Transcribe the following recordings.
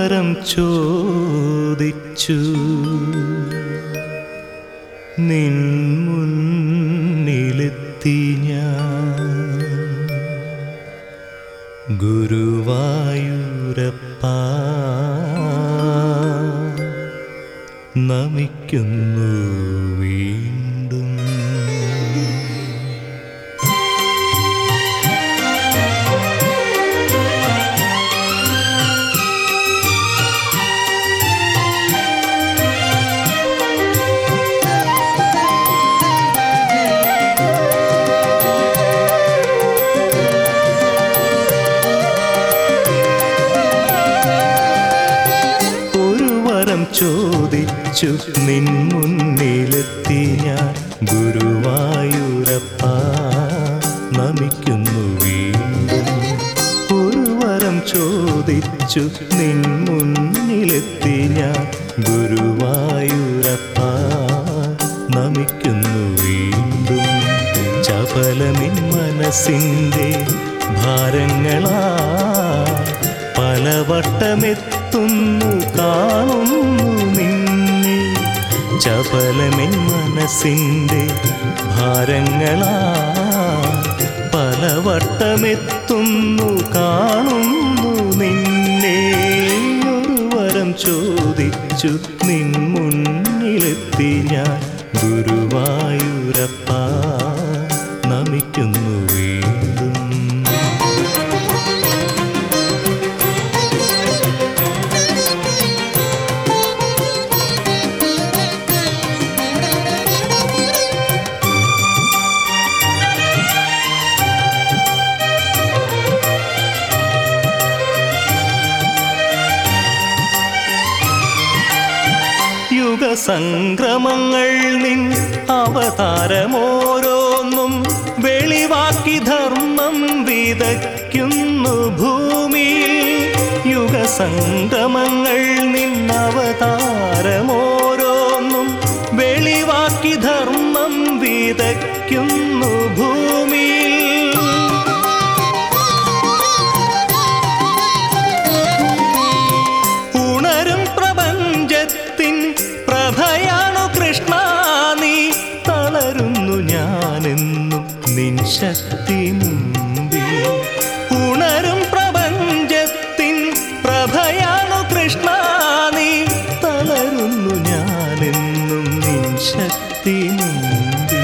വരം ചോദിച്ചു നിൻ മുന്നിലെത്തി ഞാൻ ഗുരുവായൂരപ്പ നമിക്കുന്നു വീണ്ടും ഒരു വരം ചോദിച്ചു നിൻ മുന്നിലെത്തി ഞാൻ ഗുരുവായൂരപ്പ നമിക്കുന്നു വീണ്ടും ഒരു വരം ചോദിച്ചു നിൻ മുന്നിലെത്തി ഞാൻ ഗുരുവായൂരപ്പ നമിക്കുന്നു വീണ്ടും ചപലമിൻ മനസ്സിൻ്റെ ഭാരങ്ങളാ പലവട്ടമെത്തുന്നു കാണുന്നു നിന്നെ ചപലമെൻ മനസ്സിൻ്റെ ഭാരങ്ങളാ പലവട്ടമെത്തുന്നു കാണുന്നു നിന്നെ ഒരു വരം ചോദിച്ചു നിൻ മുന്നിലെത്തി ഞാൻ ഗുരുവായൂരപ്പ നമിക്കുന്നു വീണ്ടും യുഗസംക്രമങ്ങൾ നിൻ അവതാരമോരോന്നും വെളിവാക്കി ധർമ്മം വിതയ്ക്കുന്നു ഭൂമിയിൽ യുഗസംക്രമങ്ങൾ നിൻ അവതാരമോരോന്നും വെളിവാക്കി ധർമ്മം വിതയ്ക്കുന്നു ഭൂമിയിൽ ഉണരും പ്രപഞ്ചത്തിൻ പ്രഭയാണു കൃഷ്ണ നീ തളരുന്നു ഞാനെന്നും നിൻ ശക്തി മുമ്പിൽ ഉണരും പ്രപഞ്ചത്തിൻ പ്രഭയാണു കൃഷ്ണ നീ തളരുന്നു ഞാനെന്നും നിൻ ശക്തി മുമ്പിൽ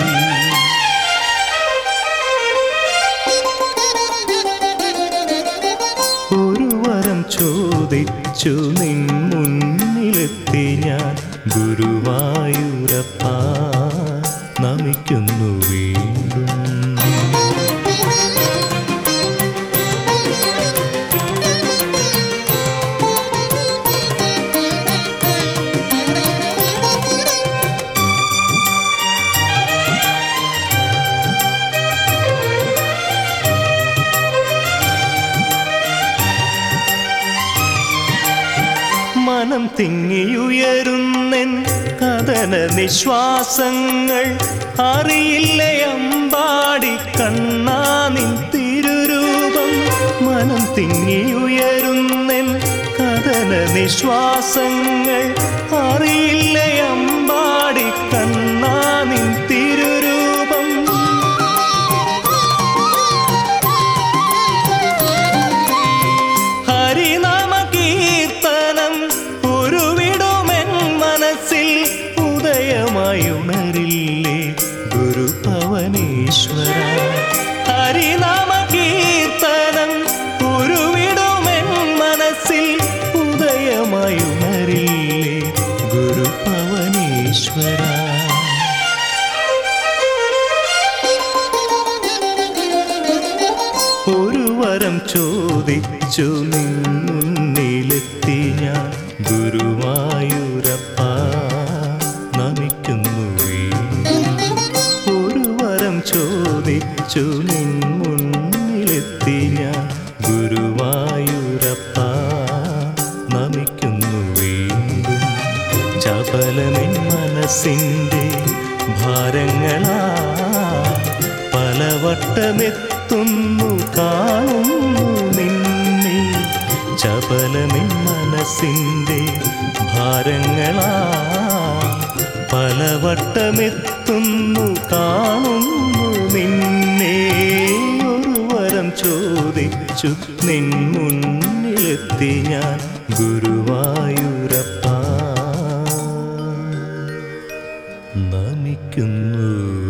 ഒരു വരം ചോദിച്ചു നിൻ മുന്നിലെത്തി ഞാൻ ഗുരുവായൂരപ്പ നമിക്കുന്നു വീണ്ടും മനം തിങ്ങിയുയരുന്നെൻ കഥന നിശ്വാസങ്ങൾ അറിയില്ലേ അമ്പാടി കണ്ണാ നിൻ തിരുരൂപം മനം തിങ്ങിയുയരുന്നെൻ കഥന നിശ്വാസങ്ങൾ അറിയില്ലേ അമ്പാടി കണ്ണാ നിൻ തിരുരൂപം ഹരിനാമ കീർത്തനം ഉരുവിടുമെൻ മനസ്സിൽ ഉദയമായി ഉണരില്ലേ ഗുരുപവനീശ്വര ഹരിനാമ കീർത്തനം ഉരുവിടുമെൻ മനസ്സിൽ ഉദയമായി ഉണരില്ലേ ഗുരുപവനീശ്വര ഒരു വരം ചോദിച്ചു നിൻ മുന്നിലെത്തി ഞാൻ ഗുരുവായൂരപ്പ നമിക്കുന്നു വീണ്ടും ഒരു വരം ചോദിച്ചു നിൻ മുന്നിലെത്തി ഞാൻ ഗുരുവായൂരപ്പ നമിക്കുന്നു വീണ്ടും ചപലമെൻ മനസ്സിൻ്റെ ഭാരങ്ങളാ പലവട്ടമെത്തുന്നു കാണുന്നു നിന്നെ ചപലമിൻ മനസ്സിൻ്റെ ഭാരങ്ങളാ പലവട്ടമെത്തുന്നു കാണുന്നു നിന്നെ ഒരു വരം ചോദിച്ചു നിൻ മുന്നിലെത്തി ഞാൻ ഗുരുവായൂരപ്പ നമിക്കുന്നു